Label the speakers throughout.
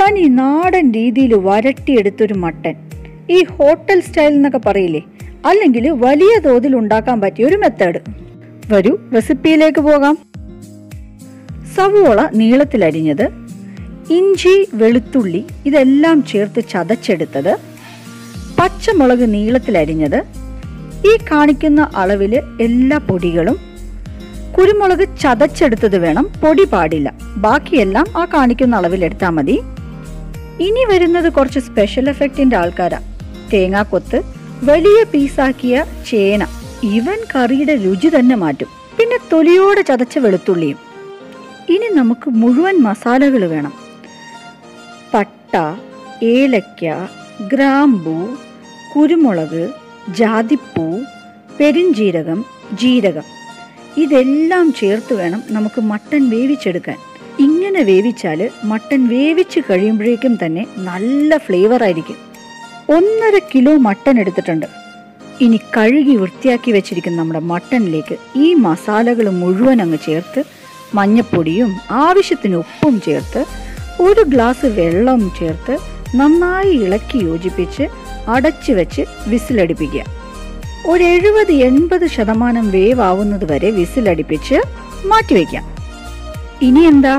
Speaker 1: തനി നാടൻ രീതിയിൽ വരട്ടിയെടുത്തൊരു മട്ടൻ ഈ ഹോട്ടൽ സ്റ്റൈൽ എന്നൊക്കെ പറയില്ലേ അല്ലെങ്കിൽ വലിയ തോതിൽ ഉണ്ടാക്കാൻ പറ്റിയ ഒരു മെത്തേഡ് വരൂ റെസിപ്പിയിലേക്ക് പോകാം സവോള നീളത്തിലരിഞ്ഞത് ഇഞ്ചി വെളുത്തുള്ളി ഇതെല്ലാം ചേർത്ത് ചതച്ചെടുത്തത് പച്ചമുളക് നീളത്തിലരിഞ്ഞത് ഈ കാണിക്കുന്ന അളവിൽ എല്ലാ പൊടികളും കുരുമുളക് ചതച്ചെടുത്തത് വേണം പൊടി പാടില്ല ബാക്കിയെല്ലാം ആ കാണിക്കുന്ന അളവിൽ എടുത്താൽ മതി ഇനി വരുന്നത് കുറച്ച് സ്പെഷ്യൽ എഫക്റ്റിന്റെ ആൾക്കാരാ തേങ്ങാക്കൊത്ത് വലിയ പീസാക്കിയ ചേന ഇവൻ കറിയുടെ രുചി തന്നെ മാറ്റും പിന്നെ തൊലിയോടെ ചതച്ച വെളുത്തുള്ളിയും ഇനി നമുക്ക് മുഴുവൻ മസാലകൾ വേണം പട്ട ഏലക്ക ഗ്രാമ്പൂ കുരുമുളക് ജാതിപ്പൂ പെരിഞ്ജീരകം ജീരകം ഇതെല്ലാം ചേർത്ത് വേണം നമുക്ക് മട്ടൻ വേവിച്ചെടുക്കാൻ ഇങ്ങനെ വേവിച്ചാൽ മട്ടൻ വേവിച്ച് കഴിയുമ്പോഴേക്കും തന്നെ നല്ല ഫ്ലേവർ ആയിരിക്കും ഒന്നര കിലോ മട്ടൻ എടുത്തിട്ടുണ്ട് ഇനി കഴുകി വൃത്തിയാക്കി വെച്ചിരിക്കുന്ന നമ്മുടെ മട്ടനിലേക്ക് ഈ മസാലകൾ മുഴുവൻ അങ്ങ് ചേർത്ത് മഞ്ഞപ്പൊടിയും ആവശ്യത്തിന് ഉപ്പും ചേർത്ത് ഒരു ഗ്ലാസ് വെള്ളം ചേർത്ത് നന്നായി ഇളക്കി യോജിപ്പിച്ച് അടച്ചു വെച്ച് വിസിലടിപ്പിക്കുക ഒരു എഴുപത് എൺപത് ശതമാനം വേവാവുന്നത് വരെ വിസിലടിപ്പിച്ച് മാറ്റിവെക്കാം ഇനി എന്താ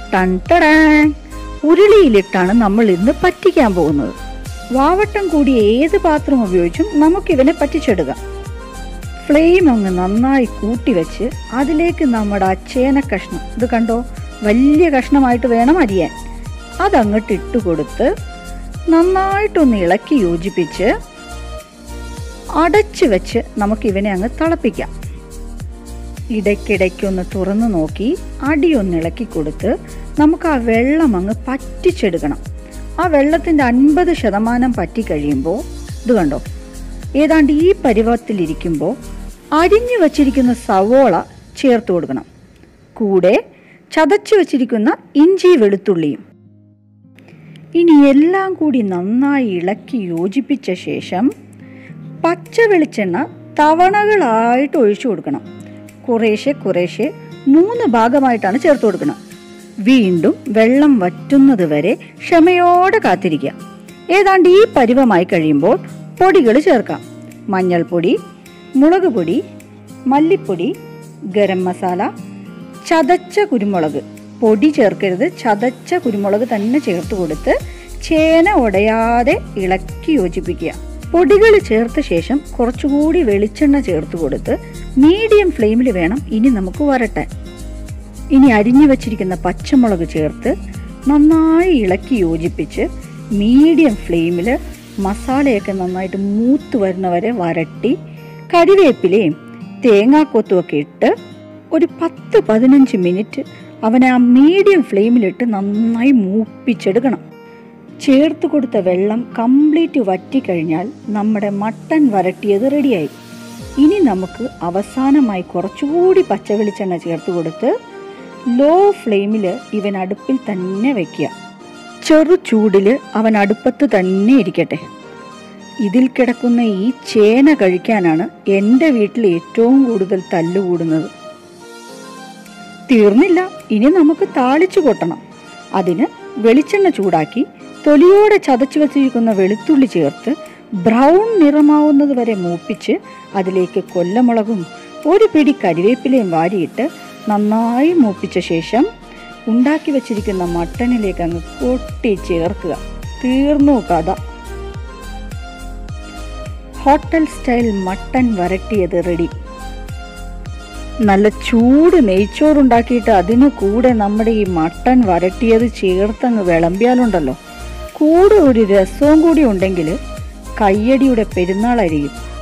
Speaker 1: ടൺ ഉരുളിയിലിട്ടാണ് നമ്മൾ ഇന്ന് പറ്റിക്കാൻ പോകുന്നത് വാവട്ടം കൂടിയ ഏത് പാത്രം ഉപയോഗിച്ചും നമുക്കിവനെ പറ്റിച്ചെടുക്കാം ഫ്ലെയിം അങ്ങ് നന്നായി കൂട്ടി വെച്ച് അതിലേക്ക് നമ്മുടെ ആ ചേന കഷ്ണം ഇത് കണ്ടോ വലിയ കഷ്ണമായിട്ട് വേണം അരിയാൻ അതങ്ങോട്ട് ഇട്ട് കൊടുത്ത് നന്നായിട്ടൊന്ന് ഇളക്കി യോജിപ്പിച്ച് അടച്ചു വെച്ച് നമുക്ക് ഇവനെ അങ്ങ് തിളപ്പിക്കാം ഇടയ്ക്കിടയ്ക്കൊന്ന് തുറന്നു നോക്കി അടിയൊന്ന് ഇളക്കി കൊടുത്ത് നമുക്ക് ആ വെള്ളം അങ്ങ് പറ്റിച്ചെടുക്കണം ആ വെള്ളത്തിൻ്റെ അൻപത് ശതമാനം പറ്റി കഴിയുമ്പോൾ ഇത് കണ്ടോ ഏതാണ്ട് ഈ പരുവത്തിലിരിക്കുമ്പോൾ അരിഞ്ഞു വച്ചിരിക്കുന്ന സവോള ചേർത്ത് കൊടുക്കണം കൂടെ ചതച്ചു വച്ചിരിക്കുന്ന ഇഞ്ചി വെളുത്തുള്ളിയും ഇനി എല്ലാം കൂടി നന്നായി ഇളക്കി യോജിപ്പിച്ച ശേഷം പച്ച വെളിച്ചെണ്ണ തവണകളായിട്ട് ഒഴിച്ചു കൊടുക്കണം കുറേശ്ശെ കുറേശ്ശെ മൂന്ന് ഭാഗമായിട്ടാണ് ചേർത്ത് കൊടുക്കണം വീണ്ടും വെള്ളം വറ്റുന്നത് വരെ ക്ഷമയോടെ കാത്തിരിക്കുക ഏതാണ്ട് ഈ പരുവമായി കഴിയുമ്പോൾ പൊടികൾ ചേർക്കാം മഞ്ഞൾപ്പൊടി മുളക് പൊടി മല്ലിപ്പൊടി ഗരം മസാല ചതച്ച കുരുമുളക് പൊടി ചേർക്കരുത് ചതച്ച കുരുമുളക് തന്നെ ചേർത്ത് കൊടുത്ത് ചേന ഉടയാതെ ഇളക്കി യോജിപ്പിക്കുക പൊടികൾ ചേർത്ത ശേഷം കുറച്ചുകൂടി വെളിച്ചെണ്ണ ചേർത്ത് കൊടുത്ത് മീഡിയം ഫ്ലെയിമിൽ വേണം ഇനി നമുക്ക് വരട്ടാൻ ഇനി അരിഞ്ഞു വച്ചിരിക്കുന്ന പച്ചമുളക് ചേർത്ത് നന്നായി ഇളക്കി യോജിപ്പിച്ച് മീഡിയം ഫ്ലെയിമിൽ മസാലയൊക്കെ നന്നായിട്ട് മൂത്ത് വരുന്നവരെ വരട്ടി കരിവേപ്പിലയും തേങ്ങാക്കൊത്തും ഒക്കെ ഇട്ട് ഒരു പത്ത് പതിനഞ്ച് മിനിറ്റ് അവനെ ആ മീഡിയം ഫ്ലെയിമിലിട്ട് നന്നായി മൂപ്പിച്ചെടുക്കണം ചേർത്ത് കൊടുത്ത വെള്ളം കംപ്ലീറ്റ് വറ്റിക്കഴിഞ്ഞാൽ നമ്മുടെ മട്ടൻ വരട്ടിയത് റെഡിയായി ഇനി നമുക്ക് അവസാനമായി കുറച്ചുകൂടി പച്ചവെളിച്ചെണ്ണ ചേർത്ത് കൊടുത്ത് ലോ ഫ്ലെയിമിൽ ഇവൻ അടുപ്പിൽ തന്നെ വെക്കുക ചെറു ചൂടിൽ അവൻ അടുപ്പത്ത് തന്നെ ഇരിക്കട്ടെ ഇതിൽ കിടക്കുന്ന ഈ ചേന കഴിക്കാനാണ് എൻ്റെ വീട്ടിൽ ഏറ്റവും കൂടുതൽ തല്ലുകൂടുന്നത് തീർന്നില്ല ഇനി നമുക്ക് താളിച്ചു കൊട്ടണം അതിന് വെളിച്ചെണ്ണ ചൂടാക്കി തൊലിയോടെ ചതച്ചു വച്ചിരിക്കുന്ന വെളുത്തുള്ളി ചേർത്ത് ബ്രൗൺ നിറമാവുന്നത് വരെ മൂപ്പിച്ച് അതിലേക്ക് കൊല്ലമുളകും ഒരു പിടി കരിവേപ്പിലയും വാരിയിട്ട് നന്നായി മൂപ്പിച്ച ശേഷം ഉണ്ടാക്കി വച്ചിരിക്കുന്ന മട്ടണിലേക്ക് അങ്ങ് കൊട്ടി ചേർക്കുക തീർന്നു കഥ ഹോട്ടൽ സ്റ്റൈൽ മട്ടൻ വരട്ടിയത് റെഡി നല്ല ചൂട് നെയ്ച്ചോറുണ്ടാക്കിയിട്ട് അതിന് കൂടെ നമ്മുടെ ഈ മട്ടൻ വരട്ടിയത് ചേർത്തങ്ങ് വിളമ്പിയാലുണ്ടല്ലോ കൂടെ ഒരു രസവും കൂടി ഉണ്ടെങ്കിൽ കയ്യടിയുടെ പെരുന്നാളായിരിക്കും